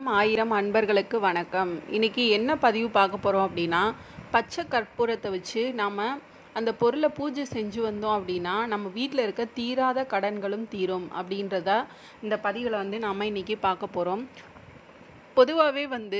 ஆயிரம் அன்பர்களுக்கு வணக்கம் இன்னைக்கு என்ன பதிவு பார்க்க போகிறோம் அப்படின்னா பச்சை கற்பூரத்தை வச்சு நாம் அந்த பொருளை பூஜை செஞ்சு வந்தோம் அப்படின்னா நம்ம வீட்டில் இருக்க தீராத கடன்களும் தீரும் அப்படின்றத இந்த பதிவில் வந்து நாம் இன்னைக்கு பார்க்க போகிறோம் பொதுவாகவே வந்து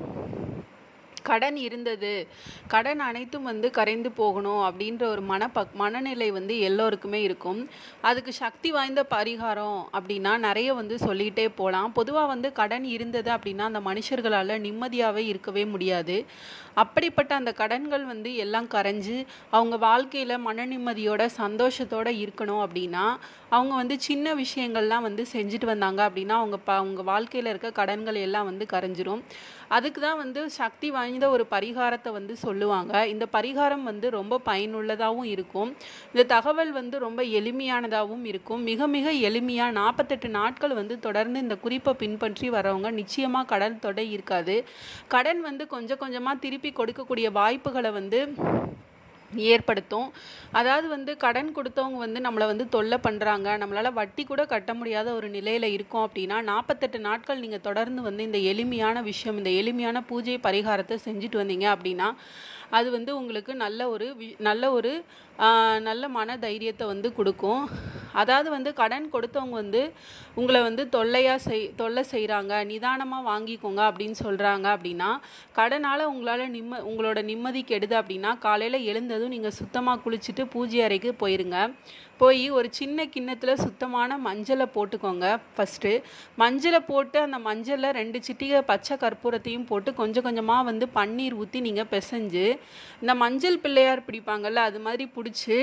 கடன் இருந்தது கடன் அனைத்தும் வந்து கரைந்து போகணும் அப்படின்ற ஒரு மனப்பக் மனநிலை வந்து எல்லோருக்குமே இருக்கும் அதுக்கு சக்தி வாய்ந்த பரிகாரம் அப்படின்னா நிறைய வந்து சொல்லிகிட்டே போகலாம் பொதுவாக வந்து கடன் இருந்தது அப்படின்னா அந்த மனுஷர்களால் நிம்மதியாகவே இருக்கவே முடியாது அப்படிப்பட்ட அந்த கடன்கள் வந்து எல்லாம் கரைஞ்சு அவங்க வாழ்க்கையில் மன நிம்மதியோட சந்தோஷத்தோட இருக்கணும் அப்படின்னா அவங்க வந்து சின்ன விஷயங்கள்லாம் வந்து செஞ்சுட்டு வந்தாங்க அப்படின்னா அவங்க ப அவங்க வாழ்க்கையில் இருக்க கடன்கள் எல்லாம் வந்து கரைஞ்சிரும் அதுக்கு தான் வந்து சக்தி வாய்ந்த ஒரு பரிகாரத்தை வந்து சொல்லுவாங்க இந்த பரிகாரம் வந்து ரொம்ப பயனுள்ளதாகவும் இருக்கும் இந்த தகவல் வந்து ரொம்ப எளிமையானதாகவும் இருக்கும் மிக மிக எளிமையாக நாற்பத்தெட்டு நாட்கள் வந்து தொடர்ந்து இந்த குறிப்பை பின்பற்றி வரவங்க நிச்சயமாக கடன் தொடை இருக்காது கடன் வந்து கொஞ்சம் கொஞ்சமாக திருப்பி கொடுக்கக்கூடிய வாய்ப்புகளை வந்து ஏற்படுத்தும் அதாவது வந்து கடன் கொடுத்தவங்க வந்து நம்மளை வந்து தொல்லை பண்ணுறாங்க நம்மளால் வட்டி கூட கட்ட முடியாத ஒரு நிலையில் இருக்கோம் அப்படின்னா நாற்பத்தெட்டு நாட்கள் நீங்கள் தொடர்ந்து வந்து இந்த எளிமையான விஷயம் இந்த எளிமையான பூஜை பரிகாரத்தை செஞ்சுட்டு வந்தீங்க அப்படின்னா அது வந்து உங்களுக்கு நல்ல ஒரு வி நல்ல ஒரு நல்ல மன தைரியத்தை வந்து கொடுக்கும் அதாவது வந்து கடன் கொடுத்தவங்க வந்து உங்களை வந்து தொல்லையாக செய் தொல்லை செய்கிறாங்க நிதானமாக வாங்கிக்கோங்க அப்படின்னு சொல்கிறாங்க அப்படின்னா கடனால் உங்களால் நிம்ம உங்களோட நிம்மதி கெடுது அப்படின்னா காலையில் எழுந்ததும் நீங்கள் சுத்தமாக குளிச்சுட்டு பூஜை அறைக்கு போயிருங்க போய் ஒரு சின்ன கிண்ணத்தில் சுத்தமான மஞ்சளை போட்டுக்கோங்க ஃபஸ்ட்டு மஞ்சளை போட்டு அந்த மஞ்சளில் ரெண்டு சிட்டிகை பச்சை கற்பூரத்தையும் போட்டு கொஞ்சம் கொஞ்சமாக வந்து பன்னீர் ஊற்றி நீங்கள் பிசைஞ்சு இந்த மஞ்சள் பிள்ளையார் பிடிப்பாங்கள்ல அது மாதிரி பிடிச்சி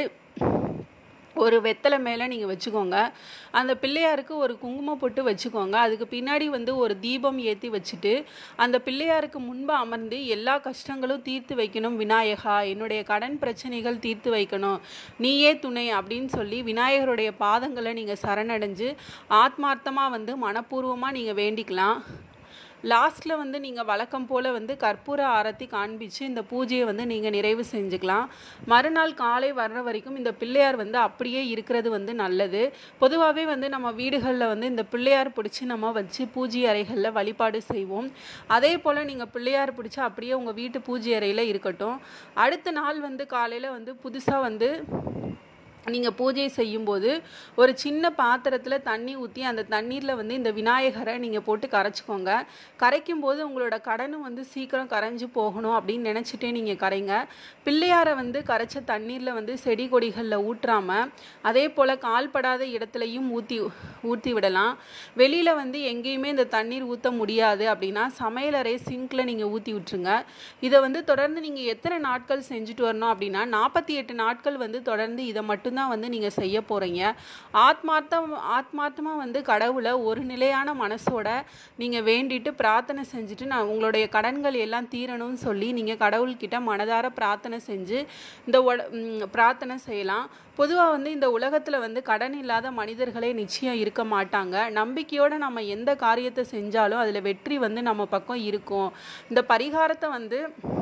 ஒரு வெத்தலை மேலே நீங்கள் வச்சுக்கோங்க அந்த பிள்ளையாருக்கு ஒரு குங்குமம் போட்டு வச்சுக்கோங்க அதுக்கு பின்னாடி வந்து ஒரு தீபம் ஏற்றி வச்சுட்டு அந்த பிள்ளையாருக்கு முன்பு அமர்ந்து எல்லா கஷ்டங்களும் தீர்த்து வைக்கணும் விநாயகா என்னுடைய கடன் பிரச்சனைகள் தீர்த்து வைக்கணும் நீயே துணை அப்படின்னு சொல்லி விநாயகருடைய பாதங்களை நீங்கள் சரணடைஞ்சு ஆத்மார்த்தமாக வந்து மனப்பூர்வமாக நீங்கள் வேண்டிக்கலாம் லாஸ்ட்டில் வந்து நீங்கள் வழக்கம் போல் வந்து கற்பூர ஆரத்தி காண்பிச்சு இந்த பூஜையை வந்து நீங்கள் நிறைவு செஞ்சுக்கலாம் மறுநாள் காலை வர்ற வரைக்கும் இந்த பிள்ளையார் வந்து அப்படியே இருக்கிறது வந்து நல்லது பொதுவாகவே வந்து நம்ம வீடுகளில் வந்து இந்த பிள்ளையார் பிடிச்சி நம்ம வச்சு பூஜை அறைகளில் வழிபாடு செய்வோம் அதே போல் நீங்கள் பிள்ளையார் பிடிச்சி அப்படியே உங்கள் வீட்டு பூஜை அறையில் இருக்கட்டும் அடுத்த நாள் வந்து காலையில் வந்து புதுசாக வந்து நீங்கள் பூஜை செய்யும்போது ஒரு சின்ன பாத்திரத்தில் தண்ணி ஊற்றி அந்த தண்ணீரில் வந்து இந்த விநாயகரை நீங்கள் போட்டு கரைச்சிக்கோங்க கரைக்கும் போது உங்களோட கடனும் வந்து சீக்கிரம் கரைஞ்சி போகணும் அப்படின்னு நினச்சிட்டே நீங்கள் கரைங்க பிள்ளையாரை வந்து கரைச்ச தண்ணீரில் வந்து செடி கொடிகளில் ஊற்றாமல் அதே போல் கால்படாத இடத்துலையும் ஊற்றி ஊற்றி விடலாம் வெளியில் வந்து எங்கேயுமே இந்த தண்ணீர் ஊற்ற முடியாது அப்படின்னா சமையலறை சிங்கில் நீங்கள் ஊற்றி விட்டுருங்க இதை வந்து தொடர்ந்து நீங்கள் எத்தனை நாட்கள் செஞ்சுட்டு வரணும் அப்படின்னா நாற்பத்தி எட்டு நாட்கள் வந்து தொடர்ந்து இதை மட்டும் மட்டும்தான் வந்து நீங்கள் செய்ய போகிறீங்க ஆத்மார்த்தம் ஆத்மார்த்தமாக வந்து கடவுளை ஒரு நிலையான மனசோட நீங்கள் வேண்டிட்டு பிரார்த்தனை செஞ்சுட்டு நான் உங்களுடைய கடன்கள் எல்லாம் தீரணும்னு சொல்லி நீங்கள் கடவுள்கிட்ட மனதார பிரார்த்தனை செஞ்சு இந்த பிரார்த்தனை செய்யலாம் பொதுவாக வந்து இந்த உலகத்தில் வந்து கடன் இல்லாத மனிதர்களே நிச்சயம் இருக்க மாட்டாங்க நம்பிக்கையோடு நம்ம எந்த காரியத்தை செஞ்சாலும் அதில் வெற்றி வந்து நம்ம பக்கம் இருக்கும் இந்த பரிகாரத்தை வந்து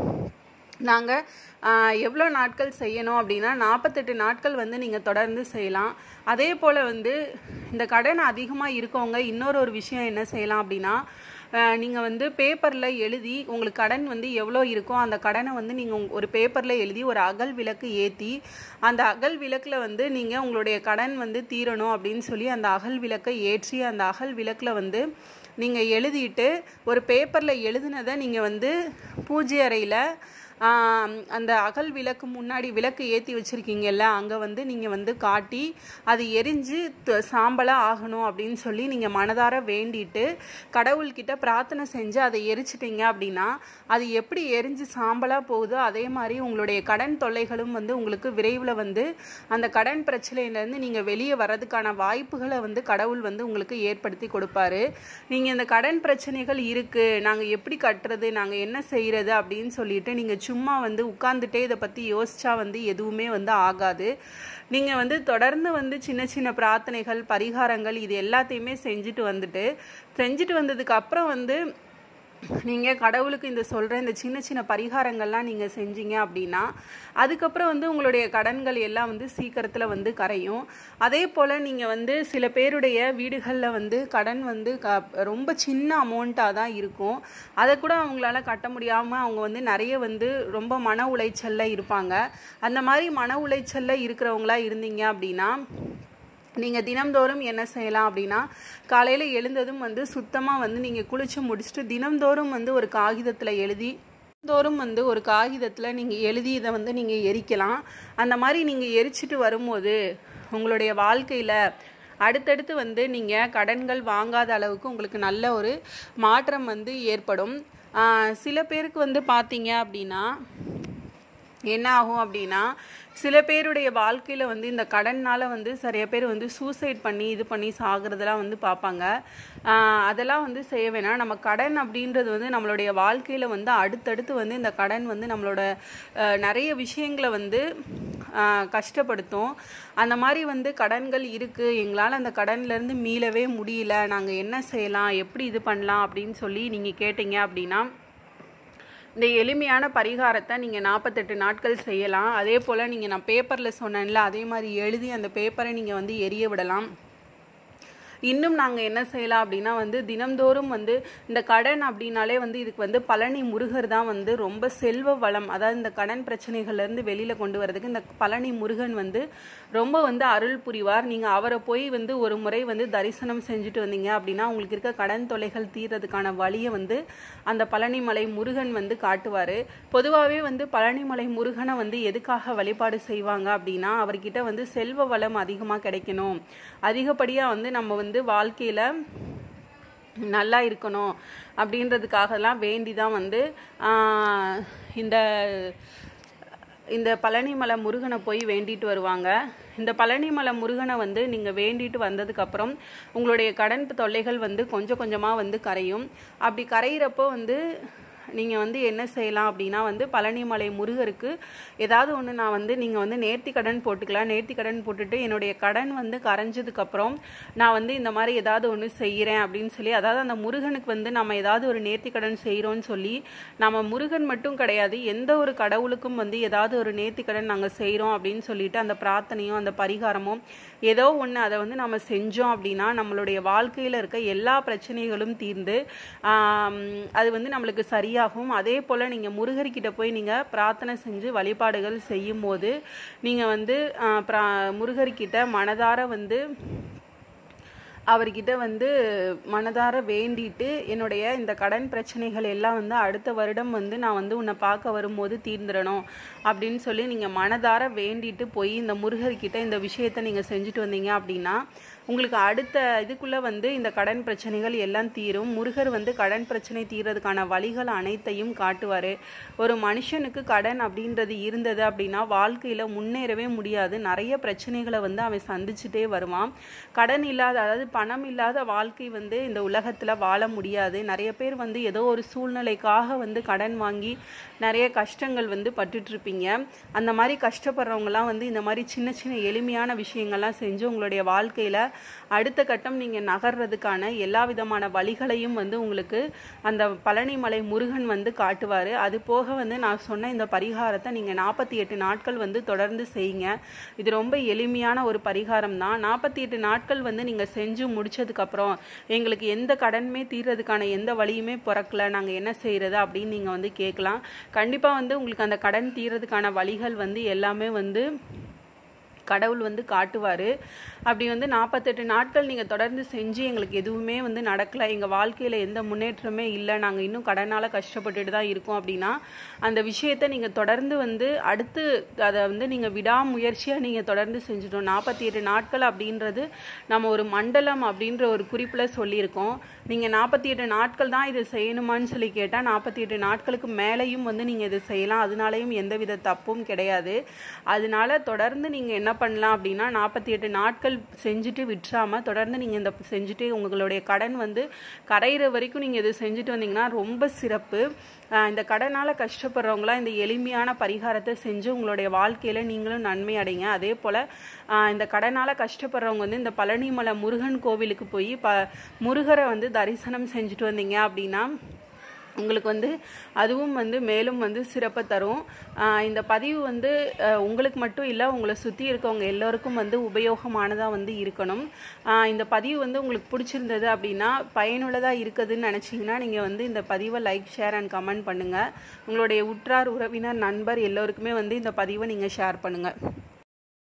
நாங்கள் எவ்வளோ நாட்கள் செய்யணும் அப்படின்னா நாற்பத்தெட்டு நாட்கள் வந்து நீங்கள் தொடர்ந்து செய்யலாம் அதே போல் வந்து இந்த கடன் அதிகமாக இருக்கவங்க இன்னொரு ஒரு விஷயம் என்ன செய்யலாம் அப்படின்னா நீங்கள் வந்து பேப்பரில் எழுதி உங்களுக்கு கடன் வந்து எவ்வளோ இருக்கோ அந்த கடனை வந்து நீங்கள் ஒரு பேப்பரில் எழுதி ஒரு அகல் விளக்கு ஏற்றி அந்த அகல் விளக்கில் வந்து நீங்கள் உங்களுடைய கடன் வந்து தீரணும் அப்படின்னு சொல்லி அந்த அகல் விளக்கை ஏற்றி அந்த அகல் விளக்கில் வந்து நீங்கள் எழுதிட்டு ஒரு பேப்பரில் எழுதுனதை நீங்கள் வந்து பூஜை அறையில் அந்த அகல் விளக்கு முன்னாடி விளக்கு ஏற்றி வச்சுருக்கீங்கல்ல அங்கே வந்து நீங்கள் வந்து காட்டி அது எரிஞ்சு சாம்பலாக ஆகணும் அப்படின்னு சொல்லி நீங்கள் மனதார வேண்டிட்டு கடவுள்கிட்ட பிரார்த்தனை செஞ்சு அதை எரிச்சிட்டிங்க அப்படின்னா அது எப்படி எரிஞ்சு சாம்பலாக போகுதோ அதே மாதிரி உங்களுடைய கடன் தொல்லைகளும் வந்து உங்களுக்கு விரைவில் வந்து அந்த கடன் பிரச்சனையிலேருந்து நீங்கள் வெளியே வர்றதுக்கான வாய்ப்புகளை வந்து கடவுள் வந்து உங்களுக்கு ஏற்படுத்தி கொடுப்பாரு நீங்கள் இந்த கடன் பிரச்சனைகள் இருக்குது நாங்கள் எப்படி கட்டுறது நாங்கள் என்ன செய்கிறது அப்படின்னு சொல்லிட்டு நீங்கள் சும்மா வந்து உட்காந்துட்டே இதை பற்றி யோசிச்சா வந்து எதுவுமே வந்து ஆகாது நீங்கள் வந்து தொடர்ந்து வந்து சின்ன சின்ன பிரார்த்தனைகள் பரிகாரங்கள் இது எல்லாத்தையுமே செஞ்சுட்டு வந்துட்டு செஞ்சுட்டு வந்ததுக்கு அப்புறம் வந்து நீங்கள் கடவுளுக்கு இந்த சொல்கிற இந்த சின்ன சின்ன பரிகாரங்கள்லாம் நீங்கள் செஞ்சீங்க அப்படின்னா அதுக்கப்புறம் வந்து உங்களுடைய கடன்கள் எல்லாம் வந்து சீக்கிரத்தில் வந்து கரையும் அதே போல் நீங்கள் வந்து சில பேருடைய வீடுகளில் வந்து கடன் வந்து க ரொம்ப சின்ன அமௌண்ட்டாக தான் இருக்கும் அதை கூட அவங்களால கட்ட முடியாமல் அவங்க வந்து நிறைய வந்து ரொம்ப மன உளைச்சலில் இருப்பாங்க அந்த மாதிரி மன உளைச்சலில் இருக்கிறவங்களா இருந்தீங்க அப்படின்னா நீங்கள் தினம்தோறும் என்ன செய்யலாம் அப்படின்னா காலையில் எழுந்ததும் வந்து சுத்தமாக வந்து நீங்கள் குளிச்சு முடிச்சுட்டு தினம்தோறும் வந்து ஒரு காகிதத்தில் எழுதி தோறும் வந்து ஒரு காகிதத்தில் நீங்கள் எழுதி இதை வந்து நீங்கள் எரிக்கலாம் அந்த மாதிரி நீங்கள் எரிச்சிட்டு வரும்போது உங்களுடைய வாழ்க்கையில் அடுத்தடுத்து வந்து நீங்கள் கடன்கள் வாங்காத அளவுக்கு உங்களுக்கு நல்ல ஒரு மாற்றம் வந்து ஏற்படும் ஆஹ் சில பேருக்கு வந்து பார்த்தீங்க அப்படின்னா என்ன ஆகும் அப்படின்னா சில பேருடைய வாழ்க்கையில் வந்து இந்த கடன்னால் வந்து நிறைய பேர் வந்து சூசைட் பண்ணி இது பண்ணி சாகிறதெல்லாம் வந்து பார்ப்பாங்க ஆஹ் அதெல்லாம் வந்து செய்ய வேணாம் நம்ம கடன் அப்படின்றது வந்து நம்மளுடைய வாழ்க்கையில் வந்து அடுத்தடுத்து வந்து இந்த கடன் வந்து நம்மளோட ஆஹ் நிறைய விஷயங்களை வந்து ஆஹ் கஷ்டப்படுத்தும் அந்த மாதிரி வந்து கடன்கள் இருக்குது எங்களால் அந்த கடன்லேருந்து மீளவே முடியல நாங்கள் என்ன செய்யலாம் எப்படி இது பண்ணலாம் அப்படின்னு சொல்லி நீங்கள் கேட்டீங்க அப்படின்னா இந்த எளிமையான பரிகாரத்தை நீங்கள் நாற்பத்தெட்டு நாட்கள் செய்யலாம் அதே போல் நீங்கள் நான் பேப்பரில் சொன்னேன்ல அதே மாதிரி எழுதி அந்த பேப்பரை நீங்கள் வந்து எரிய விடலாம் இன்னும் நாங்கள் என்ன செய்யலாம் அப்படின்னா வந்து தினம்தோறும் வந்து இந்த கடன் அப்படின்னாலே வந்து இதுக்கு வந்து பழனி முருகர் தான் வந்து ரொம்ப செல்வ வளம் அதாவது இந்த கடன் பிரச்சனைகள்லேருந்து வெளியில் கொண்டு வரதுக்கு இந்த பழனி முருகன் வந்து ரொம்ப வந்து அருள் புரிவார் நீங்கள் அவரை போய் வந்து ஒரு முறை வந்து தரிசனம் செஞ்சுட்டு வந்தீங்க அப்படின்னா உங்களுக்கு இருக்க கடன் தொல்லைகள் தீர்றதுக்கான வழியை வந்து அந்த பழனிமலை முருகன் வந்து காட்டுவார் பொதுவாகவே வந்து பழனிமலை முருகனை வந்து எதுக்காக வழிபாடு செய்வாங்க அப்படின்னா அவர்கிட்ட வந்து செல்வ வளம் அதிகமாக கிடைக்கணும் அதிகப்படியாக வந்து நம்ம வந்து வாழ்க்கையில் நல்லா இருக்கணும் அப்படின்றதுக்காகலாம் வேண்டி தான் வந்து ஆஹ், இந்த இந்த பழனிமலை முருகனை போய் வேண்டிட்டு வருவாங்க இந்த பழனிமலை முருகனை வந்து நீங்கள் வேண்டிட்டு வந்ததுக்கப்புறம் உங்களுடைய கடன் தொல்லைகள் வந்து கொஞ்சம் கொஞ்சமாக வந்து கரையும் அப்படி கரையிறப்போ வந்து நீங்கள் வந்து என்ன செய்யலாம் அப்படின்னா வந்து பழனிமலை முருகருக்கு ஏதாவது ஒன்று நான் வந்து நீங்கள் வந்து நேர்த்தி கடன் போட்டுக்கலாம் நேர்த்தி கடன் போட்டுட்டு என்னுடைய கடன் வந்து கரைஞ்சதுக்கப்புறம் நான் வந்து இந்த மாதிரி ஏதாவது ஒன்று செய்கிறேன் அப்படின்னு சொல்லி அதாவது அந்த முருகனுக்கு வந்து நம்ம ஏதாவது ஒரு நேர்த்தி கடன் செய்கிறோன்னு சொல்லி நம்ம முருகன் மட்டும் கிடையாது எந்த ஒரு கடவுளுக்கும் வந்து ஏதாவது ஒரு நேர்த்தி கடன் நாங்கள் செய்கிறோம் அப்படின்னு சொல்லிட்டு அந்த பிரார்த்தனையும் அந்த பரிகாரமும் ஏதோ ஒன்று அதை வந்து நம்ம செஞ்சோம் அப்படின்னா நம்மளுடைய வாழ்க்கையில் இருக்க எல்லா பிரச்சனைகளும் தீர்ந்து ஆம், அது வந்து நம்மளுக்கு சரியாகும் அதே போல் நீங்கள் முருகர்கிட்ட போய் நீங்கள் பிரார்த்தனை செஞ்சு வழிபாடுகள் செய்யும் போது நீங்கள் வந்து ஆ, பிரா முருகர்கிட்ட மனதார வந்து அவர்கிட்ட வந்து மனதார வேண்டிட்டு என்னுடைய இந்த கடன் பிரச்சனைகள் எல்லாம் வந்து அடுத்த வருடம் வந்து நான் வந்து உன்னை பார்க்க வரும்போது தீர்ந்துடணும் அப்படின்னு சொல்லி நீங்கள் மனதார வேண்டிட்டு போய் இந்த முருகர்கிட்ட இந்த விஷயத்தை நீங்கள் செஞ்சுட்டு வந்தீங்க அப்படின்னா உங்களுக்கு அடுத்த இதுக்குள்ளே வந்து இந்த கடன் பிரச்சனைகள் எல்லாம் தீரும் முருகர் வந்து கடன் பிரச்சனை தீர்றதுக்கான வழிகள் அனைத்தையும் காட்டுவார் ஒரு மனுஷனுக்கு கடன் அப்படின்றது இருந்தது அப்படின்னா வாழ்க்கையில் முன்னேறவே முடியாது நிறைய பிரச்சனைகளை வந்து அவன் சந்திச்சுட்டே வருவான் கடன் இல்லாத அதாவது பணம் இல்லாத வாழ்க்கை வந்து இந்த உலகத்தில் வாழ முடியாது நிறைய பேர் வந்து ஏதோ ஒரு சூழ்நிலைக்காக வந்து கடன் வாங்கி நிறைய கஷ்டங்கள் வந்து பட்டுட்டு இருப்பீங்க அந்த மாதிரி கஷ்டப்படுறவங்கலாம் வந்து இந்த மாதிரி சின்ன சின்ன எளிமையான விஷயங்கள்லாம் செஞ்சு உங்களுடைய வாழ்க்கையில் அடுத்த கட்டம் நீங்கள் நகர்றதுக்கான எல்லா விதமான வழிகளையும் வந்து உங்களுக்கு அந்த பழனிமலை முருகன் வந்து காட்டுவார் அது போக வந்து நான் சொன்ன இந்த பரிகாரத்தை நீங்கள் நாற்பத்தி எட்டு நாட்கள் வந்து தொடர்ந்து செய்யுங்க இது ரொம்ப எளிமையான ஒரு பரிகாரம் தான் நாற்பத்தி எட்டு நாட்கள் வந்து நீங்கள் செஞ்சு முடிச்சதுக்கப்புறம் எங்களுக்கு எந்த கடனுமே தீர்றதுக்கான எந்த வழியுமே பிறக்கல நாங்கள் என்ன செய்கிறது அப்படின்னு நீங்கள் வந்து கேட்கலாம் கண்டிப்பாக வந்து உங்களுக்கு அந்த கடன் தீர்றதுக்கான வழிகள் வந்து எல்லாமே வந்து கடவுள் வந்து காட்டுவார் அப்படி வந்து நாற்பத்தெட்டு நாட்கள் நீங்கள் தொடர்ந்து செஞ்சு எங்களுக்கு எதுவுமே வந்து நடக்கலை எங்கள் வாழ்க்கையில் எந்த முன்னேற்றமே இல்லை நாங்கள் இன்னும் கடனால் கஷ்டப்பட்டுட்டு தான் இருக்கோம் அப்படின்னா அந்த விஷயத்தை நீங்கள் தொடர்ந்து வந்து அடுத்து அதை வந்து நீங்கள் விடாமுயற்சியாக நீங்கள் தொடர்ந்து செஞ்சுட்டோம் நாற்பத்தி எட்டு நாட்கள் அப்படின்றது நம்ம ஒரு மண்டலம் அப்படின்ற ஒரு குறிப்பில் சொல்லியிருக்கோம் நீங்கள் நாற்பத்தி எட்டு நாட்கள் தான் இதை செய்யணுமான்னு சொல்லி கேட்டால் நாற்பத்தி எட்டு நாட்களுக்கு மேலேயும் வந்து நீங்கள் இதை செய்யலாம் அதனாலையும் எந்தவித தப்பும் கிடையாது அதனால தொடர்ந்து நீங்கள் என்ன பண்ணலாம் அப்படின்னா நாற்பத்தி எட்டு நாட்கள் செஞ்சுட்டு விட்டுறாம தொடர்ந்து நீங்கள் இந்த செஞ்சுட்டு உங்களுடைய கடன் வந்து கரையிற வரைக்கும் நீங்கள் இது செஞ்சுட்டு வந்தீங்கன்னா ரொம்ப சிறப்பு ஆஹ் இந்த கடனால் கஷ்டப்படுறவங்களாம் இந்த எளிமையான பரிகாரத்தை செஞ்சு உங்களுடைய வாழ்க்கையில் நீங்களும் நன்மை அடைங்க அதே போல் இந்த கடனால் கஷ்டப்படுறவங்க வந்து இந்த பழனிமலை முருகன் கோவிலுக்கு போய் ப முருகரை வந்து தரிசனம் செஞ்சுட்டு வந்தீங்க அப்படின்னா உங்களுக்கு வந்து அதுவும் வந்து மேலும் வந்து சிறப்பை தரும் ஆஹ் இந்த பதிவு வந்து ஆஹ் உங்களுக்கு மட்டும் இல்லை உங்களை சுற்றி இருக்கவங்க எல்லோருக்கும் வந்து உபயோகமானதாக வந்து இருக்கணும் ஆஹ் இந்த பதிவு வந்து உங்களுக்கு பிடிச்சிருந்தது அப்படின்னா பயனுள்ளதாக இருக்குதுன்னு நினச்சிங்கன்னா நீங்கள் வந்து இந்த பதிவை லைக் ஷேர் அண்ட் கமெண்ட் பண்ணுங்கள் உங்களுடைய உற்றார் உறவினர் நண்பர் எல்லோருக்குமே வந்து இந்த பதிவை நீங்கள் ஷேர் பண்ணுங்கள்